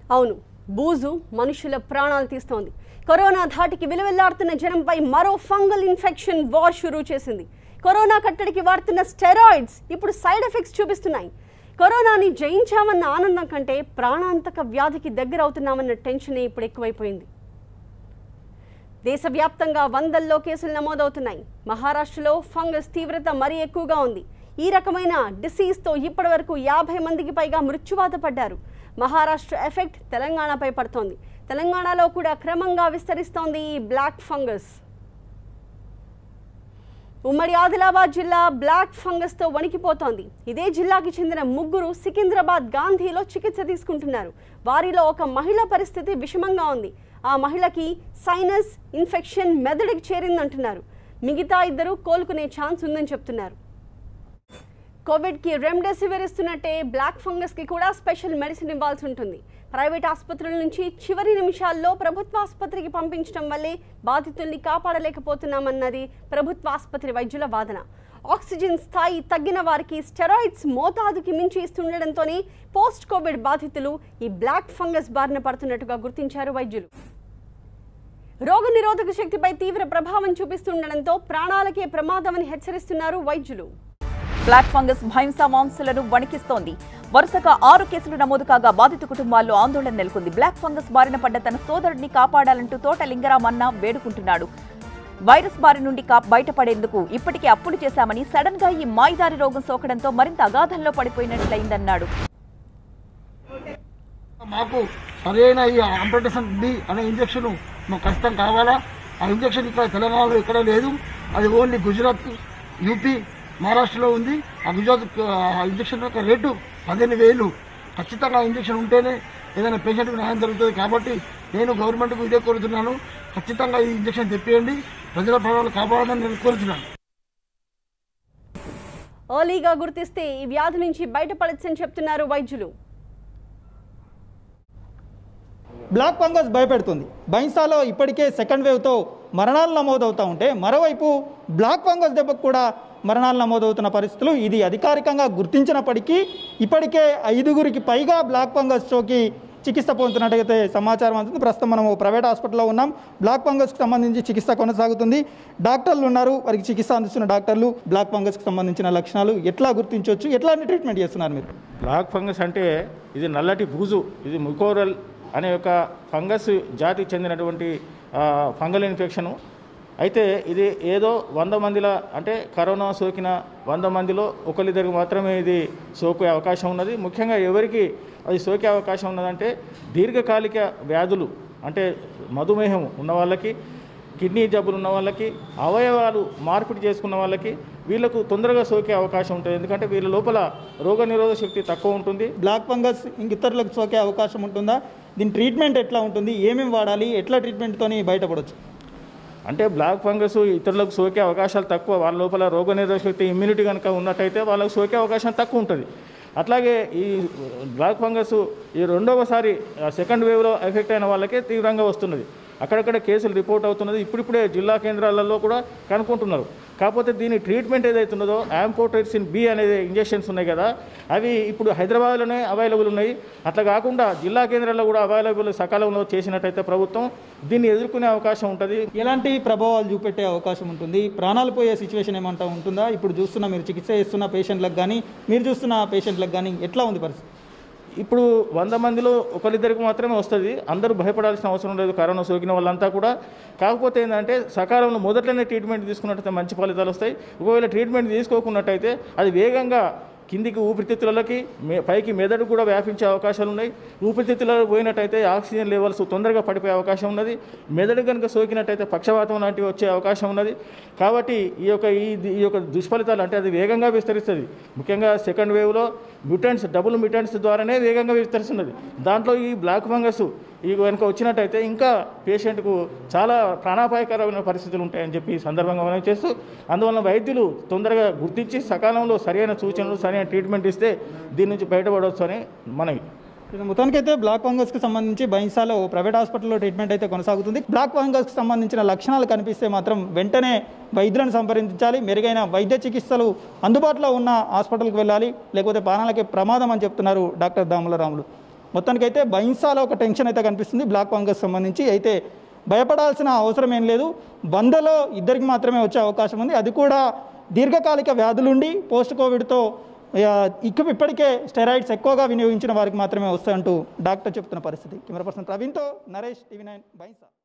అవును బూజు మనుషుల ప్రాణాలు తీస్తోంది కరోనా ధాటికి విలువెల్లాడుతున్న జనంపై మరో ఫంగల్ ఇన్ఫెక్షన్ వార్ షురూ చేసింది కరోనా కట్టడికి వాడుతున్న స్టెరాయిడ్స్ ఇప్పుడు సైడ్ ఎఫెక్ట్స్ చూపిస్తున్నాయి కరోనాని జయించామన్న ఆనందం కంటే ప్రాణాంతక వ్యాధికి దగ్గర అవుతున్నామన్న టెన్షనే ఇప్పుడు ఎక్కువైపోయింది దేశవ్యాప్తంగా వందల్లో కేసులు నమోదవుతున్నాయి మహారాష్ట్రలో ఫంగస్ తీవ్రత మరీ ఎక్కువగా ఉంది ఈ రకమైన డిసీజ్తో ఇప్పటివరకు యాభై మందికి పైగా మృత్యువాత పడ్డారు మహారాష్ట్ర ఎఫెక్ట్ తెలంగాణపై పడుతోంది తెలంగాణలో కూడా క్రమంగా విస్తరిస్తోంది ఈ బ్లాక్ ఫంగస్ ఉమ్మడి ఆదిలాబాద్ జిల్లా బ్లాక్ ఫంగస్తో వణికిపోతోంది ఇదే జిల్లాకి చెందిన ముగ్గురు సికింద్రాబాద్ గాంధీలో చికిత్స తీసుకుంటున్నారు వారిలో ఒక మహిళ పరిస్థితి విషమంగా ఉంది ఆ మహిళకి సైనస్ ఇన్ఫెక్షన్ మెదడుకి చేరిందంటున్నారు మిగతా ఇద్దరు కోలుకునే ఛాన్స్ ఉందని చెప్తున్నారు కోవిడ్కి రెమ్డెసివిర్ ఇస్తున్నట్టే బ్లాక్ ఫంగస్కి కూడా స్పెషల్ మెడిసిన్ ఇవ్వాల్సి ఉంటుంది ప్రైవేట్ ఆసుపత్రుల నుంచి చివరి నిమిషాల్లో ప్రభుత్వ ఆసుపత్రికి పంపించడం వల్లే బాధితుల్ని కాపాడలేకపోతున్నామన్నది ప్రభుత్వ ఆసుపత్రి వైద్యుల వాదన ఆక్సిజన్ స్థాయి తగ్గిన వారికి స్టెరాయిడ్స్ మోతాదుకి మించి ఇస్తుండటంతోనే పోస్ట్ కోవిడ్ బాధితులు ఈ బ్లాక్ ఫంగస్ బారిన పడుతున్నట్టుగా గుర్తించారు వైద్యులు రోగ నిరోధక శక్తిపై తీవ్ర ప్రభావం చూపిస్తుండటంతో ప్రాణాలకే ప్రమాదమని హెచ్చరిస్తున్నారు వైద్యులు బ్లాక్ ఫంగస్ భయంసా మాంసులను వణికిస్తోంది వరుసగా ఆరు కేసులు నమోదు కాగా బాధిత కుటుంబాల్లో ఆందోళన నెలకొంది బ్లాక్ ఫంగస్ బారిన పడ్డ తన సోదరుడిని కాపాడాలంటూ తోట లింగరామన్న వేడుకుంటున్నాడు వైరస్ బారి నుండి కా బయటపడేందుకు ఇప్పటికే అప్పులు చేశామని సడన్ గా ఈ మాయిదారి రోగం సోకడంతో మరింత అగాధంలో పడిపోయినట్లయిందన్నాడు మాకు సరైన ఈ ఆంప్రటేషన్ బి అనే ఇంజక్షన్ మాకు కష్టం కావాలా ఆ ఇంజక్షన్ ఇక్కడ తెలంగాణలో ఎక్కడ లేదు అది ఓన్లీ గుజరాత్ యూపీ మహారాష్ట్రలో ఉంది ఆ గుజరాత్ ఆ ఇంజక్షన్ యొక్క రేటు పదిహేను వేలు ఖచ్చితంగా ఆ ఇంజక్షన్ ఉంటేనే ఏదైనా పేషెంట్కి న్యాయం జరుగుతుంది కాబట్టి నేను గవర్నమెంట్కు ఇదే కోరుతున్నాను ఖచ్చితంగా ఈ ఇంజక్షన్ తెప్పియండి ప్రజల ప్రాణాలు కాపాడాలని నేను కోరుతున్నాను ఎర్లీగా గుర్తిస్తే ఈ వ్యాధి నుంచి బయటపడచ్చని చెప్తున్నారు వైద్యులు బ్లాక్ ఫంగస్ భయపెడుతుంది బైన్సాలో ఇప్పటికే సెకండ్ వేవ్తో మరణాలు నమోదవుతూ ఉంటే మరోవైపు బ్లాక్ ఫంగస్ దెబ్బకు కూడా మరణాలు నమోదవుతున్న పరిస్థితులు ఇది అధికారికంగా గుర్తించినప్పటికీ ఇప్పటికే ఐదుగురికి పైగా బ్లాక్ ఫంగస్ సోకి చికిత్స పొందుతున్నట్టయితే సమాచారం అందుతుంది ప్రస్తుతం మనం ఓ ప్రైవేట్ హాస్పిటల్లో ఉన్నాం బ్లాక్ ఫంగస్కి సంబంధించి చికిత్స కొనసాగుతుంది డాక్టర్లు ఉన్నారు వారికి చికిత్స అందిస్తున్న డాక్టర్లు బ్లాక్ ఫంగస్కి సంబంధించిన లక్షణాలు ఎట్లా గుర్తించవచ్చు ఎట్లాంటి ట్రీట్మెంట్ చేస్తున్నారు మీరు బ్లాక్ ఫంగస్ అంటే ఇది నల్లటి బూజు ఇది ముకోరల్ అనే ఒక ఫంగస్ జాతికి చెందినటువంటి ఆ, ఫంగల్ ఇన్ఫెక్షను అయితే ఇది ఏదో వంద మందిలో అంటే కరోనా సోకిన వంద మందిలో ఒకరిద్దరికి మాత్రమే ఇది సోకే అవకాశం ఉన్నది ముఖ్యంగా ఎవరికి అది సోకే అవకాశం ఉన్నదంటే దీర్ఘకాలిక వ్యాధులు అంటే మధుమేహం ఉన్న వాళ్ళకి కిడ్నీ జబ్బులు ఉన్న వాళ్ళకి అవయవాలు మార్పిడి చేసుకున్న వాళ్ళకి వీళ్ళకు తొందరగా సోకే అవకాశం ఉంటుంది ఎందుకంటే వీళ్ళ లోపల రోగ నిరోధక శక్తి తక్కువ ఉంటుంది బ్లాక్ ఫంగస్ ఇంక ఇతరులకు సోకే అవకాశం ఉంటుందా దీని ట్రీట్మెంట్ ఎట్లా ఉంటుంది ఏమేమి వాడాలి ఎట్లా ట్రీట్మెంట్తోని బయటపడవచ్చు అంటే బ్లాక్ ఫంగస్ ఇతరులకు సోకే అవకాశాలు తక్కువ వాళ్ళ లోపల రోగ నిరోధక శక్తి ఇమ్యూనిటీ కనుక ఉన్నట్టయితే వాళ్ళకు సోకే అవకాశం తక్కువ ఉంటుంది అట్లాగే ఈ బ్లాక్ ఫంగస్ ఈ రెండవసారి సెకండ్ వేవ్లో ఎఫెక్ట్ అయిన వాళ్ళకే తీవ్రంగా వస్తున్నది అక్కడక్కడ కేసులు రిపోర్ట్ అవుతున్నది ఇప్పుడిప్పుడే జిల్లా కేంద్రాలలో కూడా కనుక్కుంటున్నారు కాకపోతే దీని ట్రీట్మెంట్ ఏదైతే ఉన్నదో యాంపోటైసిన్ బి అనేది ఇంజెక్షన్స్ ఉన్నాయి కదా అవి ఇప్పుడు హైదరాబాద్లోనే అవైలబుల్ ఉన్నాయి అట్లా కాకుండా జిల్లా కేంద్రాల్లో కూడా అవైలబుల్ సకాలంలో చేసినట్టయితే ప్రభుత్వం దీన్ని ఎదుర్కొనే అవకాశం ఉంటుంది ఎలాంటి ప్రభావాలు చూపెట్టే అవకాశం ఉంటుంది ప్రాణాలు పోయే సిచ్యువేషన్ ఏమంటా ఉంటుందా ఇప్పుడు చూస్తున్న మీరు చికిత్స చేస్తున్న పేషెంట్లకు కానీ మీరు చూస్తున్న పేషెంట్లకు కానీ ఎట్లా ఉంది పరిస్థితి ఇప్పుడు వంద మందిలో ఒకరిద్దరికి మాత్రమే వస్తుంది అందరూ భయపడాల్సిన అవసరం లేదు కరోనా సోకిన వాళ్ళంతా కూడా కాకపోతే ఏంటంటే సకాలంలో మొదట్లోనే ట్రీట్మెంట్ తీసుకున్నట్టయితే మంచి ఫలితాలు వస్తాయి ఒకవేళ ట్రీట్మెంట్ తీసుకోకున్నట్టయితే అది వేగంగా కిందికి ఊపిరితిత్తులకి మే పైకి మెదడు కూడా వ్యాపించే అవకాశాలు ఉన్నాయి ఊపిరితిత్తులలో పోయినట్టయితే ఆక్సిజన్ లెవెల్స్ తొందరగా పడిపోయే అవకాశం ఉన్నది మెదడు కనుక సోకినట్టయితే పక్షవాతం లాంటివి వచ్చే అవకాశం ఉన్నది కాబట్టి ఈ యొక్క ఈ ఈ యొక్క దుష్ఫలితాలు అంటే అది వేగంగా విస్తరిస్తుంది ముఖ్యంగా సెకండ్ వేవ్లో మ్యూటెంట్స్ డబుల్ మ్యూటెంట్స్ ద్వారానే వేగంగా విస్తరిస్తున్నది దాంట్లో ఈ బ్లాక్ ఫంగస్ ఈ కనుక వచ్చినట్టయితే ఇంకా పేషెంట్కు చాలా ప్రాణాపాయకరమైన పరిస్థితులు ఉంటాయని చెప్పి ఈ సందర్భంగా మనం చేస్తూ అందువలన వైద్యులు తొందరగా గుర్తించి సకాలంలో సరైన సూచనలు సరైన ట్రీట్మెంట్ ఇస్తే దీని నుంచి బయటపడవచ్చు అని మనవి ఇది మొత్తానికైతే బ్లాక్ ఫంగస్కి సంబంధించి బైన్సాలో ప్రైవేట్ హాస్పిటల్లో ట్రీట్మెంట్ అయితే కొనసాగుతుంది బ్లాక్ ఫంగస్కి సంబంధించిన లక్షణాలు కనిపిస్తే మాత్రం వెంటనే వైద్యులను సంప్రదించాలి మెరుగైన వైద్య చికిత్సలు అందుబాటులో ఉన్న హాస్పిటల్కి వెళ్ళాలి లేకపోతే ప్రాణాలకే ప్రమాదం అని చెప్తున్నారు డాక్టర్ దాముల రాములు మొత్తానికైతే బైన్సాలో ఒక టెన్షన్ అయితే కనిపిస్తుంది బ్లాక్ ఫంగస్ సంబంధించి అయితే భయపడాల్సిన అవసరం ఏం లేదు వందలో ఇద్దరికి మాత్రమే వచ్చే అవకాశం ఉంది అది కూడా దీర్ఘకాలిక వ్యాధులుండి పోస్ట్ కోవిడ్తో ఆ, ఇక ఇప్పటికే స్టెరాయిడ్స్ ఎక్కువగా వినియోగించిన వారికి మాత్రమే వస్తాయంటూ డాక్టర్ చెప్తున్న పరిస్థితి కెమెరా పర్సన్ ప్రవీణ్తో నరేష్ టీవీ నైన్ బైన్సా